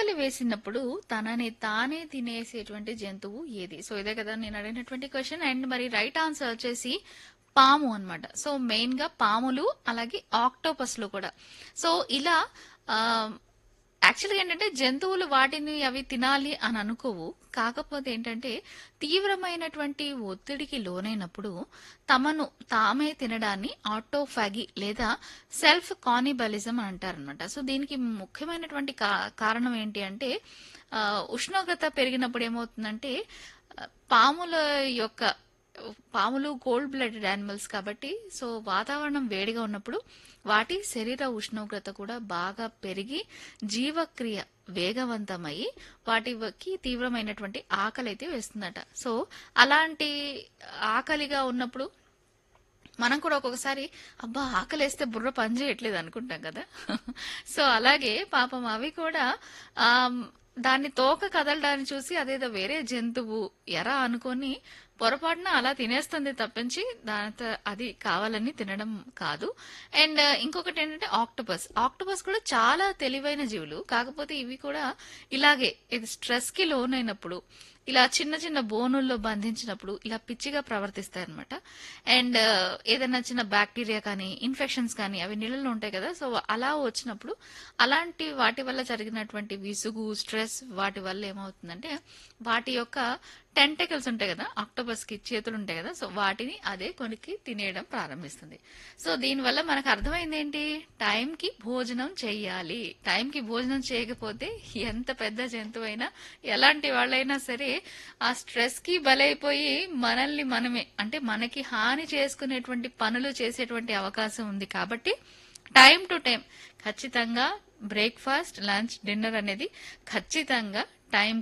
ఆకలి వేసినప్పుడు తనని తానే తినేసేటువంటి జంతువు ఏది సో ఇదే కదా నేను అడిగినటువంటి క్వశ్చన్ అండ్ మరి రైట్ ఆన్సర్ వచ్చేసి పాము అన్నమాట సో మెయిన్ గా పాములు అలాగే ఆక్టోపస్లు కూడా సో ఇలా యాక్చువల్గా ఏంటంటే జంతువులు వాటిని అవి తినాలి అని అనుకోవు కాకపోతే ఏంటంటే తీవ్రమైనటువంటి ఒత్తిడికి లోనైనప్పుడు తమను తామే తినడాన్ని ఆటోఫాగి లేదా సెల్ఫ్ కానిబలిజం అని అంటారనమాట సో దీనికి ముఖ్యమైనటువంటి కా- కారణం ఏంటి అంటే ఆ, ఉష్ణోగ్రత పెరిగినప్పుడు ఏమవుతుందంటే ఆ, పాముల యొక్క పాములు కోల్డ్ బ్లడెడ్ యానిమల్స్ కాబట్టి సో వాతావరణం వేడిగా ఉన్నప్పుడు వాటి శరీర ఉష్ణోగ్రత కూడా బాగా పెరిగి జీవక్రియ వేగవంతమై వాటికి తీవ్రమైనటువంటి ఆకలి అయితే వేస్తుందట సో అలాంటి ఆకలిగా ఉన్నప్పుడు మనం కూడా ఒక్కొక్కసారి అబ్బా ఆకలేస్తే బుర్ర పని చేయట్లేదు అనుకుంటాం కదా సో అలాగే పాపం అవి కూడా ఆ దాన్ని తోక కదలడాన్ని చూసి అదేదో వేరే జంతువు ఎరా అనుకొని పొరపాటున అలా తినేస్తుంది తప్పించి దానితో అది కావాలని తినడం కాదు అండ్ ఇంకొకటి ఏంటంటే ఆక్టోపస్ ఆక్టోపస్ కూడా చాలా తెలివైన జీవులు కాకపోతే ఇవి కూడా ఇలాగే ఇది స్ట్రెస్ కి లోనైనప్పుడు ఇలా చిన్న చిన్న బోనుల్లో బంధించినప్పుడు ఇలా పిచ్చిగా ప్రవర్తిస్తాయి అనమాట అండ్ ఏదైనా చిన్న బ్యాక్టీరియా కానీ ఇన్ఫెక్షన్స్ కానీ అవి నీళ్ళలో ఉంటాయి కదా సో అలా వచ్చినప్పుడు అలాంటి వాటి వల్ల జరిగినటువంటి విసుగు స్ట్రెస్ వాటి వల్ల ఏమవుతుందంటే వాటి యొక్క టెంటకల్స్ ఉంటాయి కదా ఆక్టోపస్ కి చేతులు ఉంటాయి కదా సో వాటిని అదే కొనికి తినేయడం ప్రారంభిస్తుంది సో దీనివల్ల మనకు అర్థమైంది ఏంటి టైంకి భోజనం చెయ్యాలి టైంకి భోజనం చేయకపోతే ఎంత పెద్ద జంతువు అయినా ఎలాంటి వాళ్ళైనా సరే ఆ స్ట్రెస్ కి బలైపోయి మనల్ని మనమే అంటే మనకి హాని చేసుకునేటువంటి పనులు చేసేటువంటి అవకాశం ఉంది కాబట్టి టైం టు టైం ఖచ్చితంగా బ్రేక్ఫాస్ట్ లంచ్ డిన్నర్ అనేది ఖచ్చితంగా టైం